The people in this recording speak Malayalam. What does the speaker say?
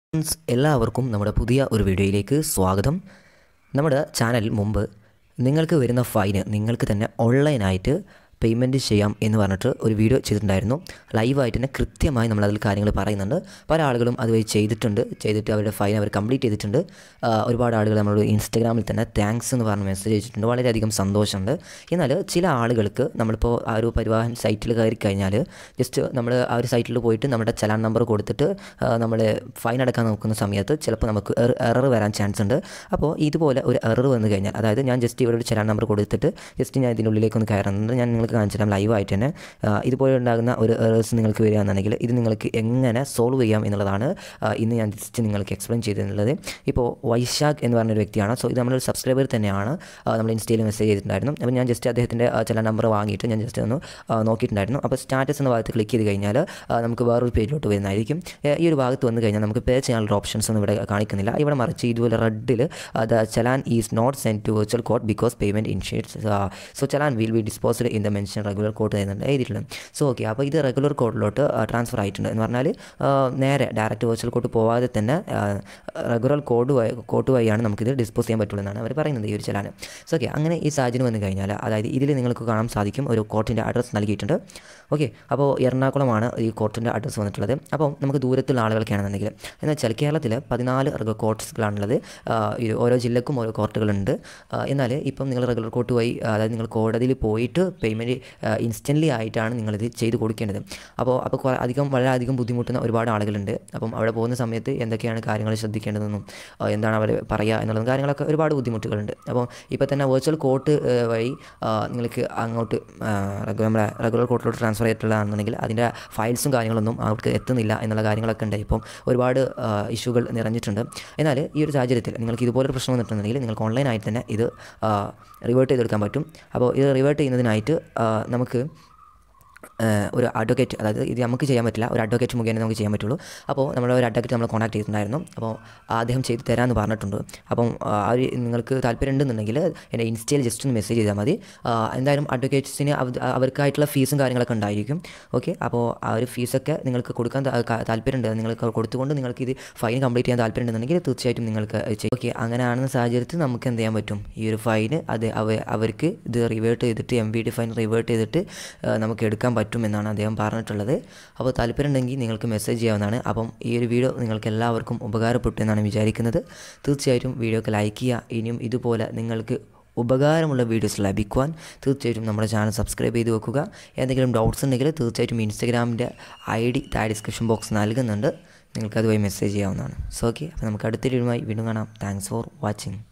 ഫ്രണ്ട്സ് എല്ലാവർക്കും നമ്മുടെ പുതിയ ഒരു വീഡിയോയിലേക്ക് സ്വാഗതം നമ്മുടെ ചാനൽ മുമ്പ് നിങ്ങൾക്ക് വരുന്ന ഫൈന് നിങ്ങൾക്ക് തന്നെ ഓൺലൈനായിട്ട് പേയ്മെൻറ്റ് ചെയ്യാം എന്ന് പറഞ്ഞിട്ട് ഒരു വീഡിയോ ചെയ്തിട്ടുണ്ടായിരുന്നു ലൈവായിട്ട് തന്നെ കൃത്യമായി നമ്മൾ അതിൽ കാര്യങ്ങൾ പറയുന്നുണ്ട് പല ആളുകളും അതുവഴി ചെയ്തിട്ടുണ്ട് ചെയ്തിട്ട് അവരുടെ ഫൈൻ അവർ കംപ്ലീറ്റ് ചെയ്തിട്ടുണ്ട് ആ, ഒരുപാട് ആളുകൾ നമ്മളോട് ഇൻസ്റ്റാഗ്രാമിൽ തന്നെ താങ്ക്സ് എന്ന് പറഞ്ഞ് മെസ്സേജ് അയച്ചിട്ടുണ്ട് വളരെയധികം സന്തോഷമുണ്ട് എന്നാൽ ചില ആളുകൾക്ക് നമ്മളിപ്പോൾ ആ ഒരു പരിവാഹൻ സൈറ്റിൽ കയറി കഴിഞ്ഞാൽ ജസ്റ്റ് നമ്മൾ ആ ഒരു സൈറ്റിൽ പോയിട്ട് നമ്മുടെ ചലാൻ നമ്പർ കൊടുത്തിട്ട് നമ്മൾ ഫൈൻ അടക്കാൻ നോക്കുന്ന സമയത്ത് ചിലപ്പോൾ നമുക്ക് എറർ വരാൻ ചാൻസ് ഉണ്ട് അപ്പോൾ ഇതുപോലെ ഒരു എറർ വന്നു കഴിഞ്ഞാൽ അതായത് ഞാൻ ജസ്റ്റ് ഇവിടെ ഒരു ചലാൻ നമ്പർ കൊടുത്തിട്ട് ജസ്റ്റ് ഞാൻ ഇതിൻ്റെ ഉള്ളിലേക്ക് ഒന്ന് കയറുന്നുണ്ട് ഞാൻ നിങ്ങൾക്ക് കാണിച്ചു തരാം ലൈവായിട്ട് തന്നെ ആ, ഇതുപോലെ ഉണ്ടാകുന്ന ഒരു എറേഴ്സ് നിങ്ങൾക്ക് വരികയാണെന്നുണ്ടെങ്കിൽ ഇത് നിങ്ങൾക്ക് എങ്ങനെ സോൾവ് ചെയ്യാം എന്നുള്ളതാണ് ആ, ഇന്ന് ഞാൻ ജസ്റ്റ് നിങ്ങൾക്ക് എക്സ്പ്ലെയിൻ ചെയ്തിട്ടുള്ളത് ഇപ്പോൾ വൈശാഖ് എന്ന് പറഞ്ഞൊരു വ്യക്തിയാണ് സോ ഇത് നമ്മളൊരു സബ്സ്ക്രൈബർ തന്നെയാണ് ആ, നമ്മൾ ഇൻസ്റ്റയിൽ മെസ്സേജ് ചെയ്തിട്ടുണ്ടായിരുന്നു അപ്പോൾ ഞാൻ ജസ്റ്റ് അദ്ദേഹത്തിൻ്റെ ചില നമ്പർ വാങ്ങിയിട്ട് ഞാൻ ജസ്റ്റ് ഒന്ന് ആ, നോക്കിയിട്ടുണ്ടായിരുന്നു അപ്പോൾ സ്റ്റാറ്റസ് എന്ന ഭാഗത്ത് ക്ലിക്ക് ചെയ്ത് കഴിഞ്ഞാൽ ആ, നമുക്ക് വേറൊരു പേജിലോട്ട് വരുന്നതായിരിക്കും ഏ, ഈ ഒരു ഭാഗത്ത് വന്നു കഴിഞ്ഞാൽ നമുക്ക് പേ ചെയ്യാനുള്ള ഓപ്ഷൻസ് ഒന്നും ഇവിടെ കാണിക്കുന്നില്ല ഇവിടെ മറിച്ച് ഇതുപോലെ റെഡിൽ the challan is not send to virtual court because payment insurance so challan will be disposed in the mention regular court എന്നുണ്ട് എഴുതിയിട്ടുണ്ട് സോ ഓക്കെ അപ്പോൾ ഇത് റെഗുലർ കോഡിലോട്ട് ട്രാൻസ്ഫർ ആയിട്ടുണ്ട് എന്ന് പറഞ്ഞാൽ ആ, നേരെ ഡയറക്റ്റ് വെർച്വൽ കോഡ് പോവാതെ തന്നെ റെഗുലർ കോഡ് വഴി കോഡ് വഴിയാണ് നമുക്കിത് ഡിസ്പോസ് ചെയ്യാൻ പറ്റുള്ളൂ എന്നാണ് അവർ പറയുന്നത് ഈ ഒരു ചലാൻ സോ ഓക്കെ അങ്ങനെ ഈ സാഹചര്യം വന്നു കഴിഞ്ഞാൽ അതായത് ഇതിൽ നിങ്ങൾക്ക് കാണാൻ സാധിക്കും ഒരു കോർട്ടിൻ്റെ അഡ്രസ്സ് നൽകിയിട്ടുണ്ട് ഓക്കെ അപ്പോൾ എറണാകുളമാണ് ഈ കോർട്ടിൻ്റെ അഡ്രസ്സ് വന്നിട്ടുള്ളത് അപ്പോൾ നമുക്ക് ദൂരത്തുള്ള ആളുകൾക്കാണെന്നുണ്ടെങ്കിൽ എന്ന് വെച്ചാൽ കേരളത്തിൽ പതിനാല് റെഗുലർ കോർട്സുകളാണുള്ളത് ആ, ഈ ഓരോ ജില്ലക്കും ഓരോ കോർട്ടുകളുണ്ട് ആ, എന്നാൽ ഇപ്പം നിങ്ങൾ റെഗുലർ കോർട്ട് വഴി അതായത് നിങ്ങൾ കോടതിയിൽ പോയിട്ട് പേയ്മെൻറ്റ് ഇൻസ്റ്റൻ്റ്ലി ആയിട്ടാണ് നിങ്ങളിത് ചെയ്ത് കൊടുക്കേണ്ടത് അപ്പോൾ അപ്പോൾ കുറേ അധികം വളരെയധികം ബുദ്ധിമുട്ടുന്ന ഒരുപാട് ആളുകളുണ്ട് അപ്പം അവിടെ പോകുന്ന സമയത്ത് എന്തൊക്കെയാണ് കാര്യങ്ങൾ ശ്രദ്ധിക്കേണ്ടതെന്നും ആ, എന്താണ് അവർ പറയുക എന്നുള്ളതും കാര്യങ്ങളൊക്കെ ഒരുപാട് ബുദ്ധിമുട്ടുകളുണ്ട് അപ്പോൾ ഇപ്പോൾ തന്നെ വെർച്വൽ കോർട്ട് വഴി ആ, നിങ്ങൾക്ക് അങ്ങോട്ട് റെഗുലർ നമ്മുടെ റെഗുലർ കോർട്ടിലോട്ട് ട്രാൻസ്ഫർ ചെയ്തിട്ടുള്ളതാണെന്നുണ്ടെങ്കിൽ അതിൻ്റെ ഫയൽസും കാര്യങ്ങളൊന്നും അവർക്ക് എത്തുന്നില്ല എന്നുള്ള കാര്യങ്ങളൊക്കെ ഉണ്ട് ഇപ്പം ഒരുപാട് ഇഷ്യൂകൾ നിറഞ്ഞിട്ടുണ്ട് എന്നാൽ ഈ ഒരു സാഹചര്യത്തിൽ നിങ്ങൾക്ക് ഇതുപോലൊരു പ്രശ്നം വന്നിട്ടുണ്ടെങ്കിൽ നിങ്ങൾക്ക് ഓൺലൈനായിട്ട് തന്നെ ഇത് റിവേർട്ട് ചെയ്തെടുക്കാൻ പറ്റും അപ്പോൾ ഇത് റിവേർട്ട് ചെയ്യുന്നതിനായിട്ട് ആ, നമുക്ക് ഏഹ് ഒരു അഡ്വക്കേറ്റ് അതായത് ഇത് നമുക്ക് ചെയ്യാൻ പറ്റില്ല ഒരു അഡ്വക്കേറ്റ് മുഖേന നമുക്ക് ചെയ്യാൻ പറ്റുള്ളൂ അപ്പോൾ നമ്മൾ ഒരു അഡ്വക്കേറ്റ് നമ്മൾ കോൺടാക്ട് ചെയ്തിട്ടുണ്ടായിരുന്നു അപ്പോൾ അദ്ദേഹം ചെയ്ത് തരാമെന്ന് പറഞ്ഞിട്ടുണ്ട് അപ്പം ആ ഒരു നിങ്ങൾക്ക് താല്പര്യം ഉണ്ടെന്നുണ്ടെങ്കിൽ എൻ്റെ ഇൻസ്റ്റയിൽ ജസ്റ്റ് ഒന്ന് മെസ്സേജ് ചെയ്താൽ മതി ആ, എന്തായാലും അഡ്വക്കേറ്റ്സിന് അവർക്കായിട്ടുള്ള ഫീസും കാര്യങ്ങളൊക്കെ ഉണ്ടായിരിക്കും ഓക്കെ അപ്പോൾ ആ ഒരു ഫീസൊക്കെ നിങ്ങൾക്ക് കൊടുക്കാൻ താ- ക- താല്പര്യമുണ്ട് നിങ്ങൾക്ക് കൊടുത്തുകൊണ്ട് നിങ്ങൾക്ക് ഇത് ഫൈൻ കംപ്ലീറ്റ് ചെയ്യാൻ താല്പര്യം ഉണ്ടെന്നുണ്ടെങ്കിൽ തീർച്ചയായിട്ടും നിങ്ങൾക്ക് ചെയ്യും ഓക്കെ അങ്ങനെയാണെന്ന സാഹചര്യത്തിൽ നമുക്ക് എന്ത് ചെയ്യാൻ പറ്റും ഈ ഒരു ഫൈന് അത് അവ അവർക്ക് ഇത് റിവേർട്ട് ചെയ്തിട്ട് M V D fine revert ചെയ്തിട്ട് ആ, നമുക്ക് എടുക്കാൻ പറ്റും എന്നാണ് അദ്ദേഹം പറഞ്ഞിട്ടുള്ളത് അപ്പോൾ താല്പര്യം ഉണ്ടെങ്കിൽ നിങ്ങൾക്ക് മെസ്സേജ് ചെയ്യാവുന്നതാണ് അപ്പം ഈ ഒരു വീഡിയോ നിങ്ങൾക്ക് എല്ലാവർക്കും ഉപകാരപ്പെട്ടു എന്നാണ് വിചാരിക്കുന്നത് തീർച്ചയായിട്ടും വീഡിയോക്ക് ലൈക്ക് ചെയ്യുക ഇനിയും ഇതുപോലെ നിങ്ങൾക്ക് ഉപകാരമുള്ള വീഡിയോസ് ലഭിക്കുവാൻ തീർച്ചയായിട്ടും നമ്മുടെ ചാനൽ സബ്സ്ക്രൈബ് ചെയ്ത് വെക്കുക എന്തെങ്കിലും ഡൗട്ട്സ് ഉണ്ടെങ്കിൽ തീർച്ചയായിട്ടും ഇൻസ്റ്റഗ്രാമിൻ്റെ ഐ ഡി താഴെ ഡിസ്ക്രിപ്ഷൻ ബോക്സ് നൽകുന്നുണ്ട് നിങ്ങൾക്ക് അതുവഴി മെസ്സേജ് ചെയ്യാവുന്നതാണ് സോ ഓക്കെ അപ്പോൾ നമുക്ക് അടുത്തൊരു വീഡിയോയുമായി വീണ്ടും കാണാം താങ്ക്സ് ഫോർ വാച്ചിങ്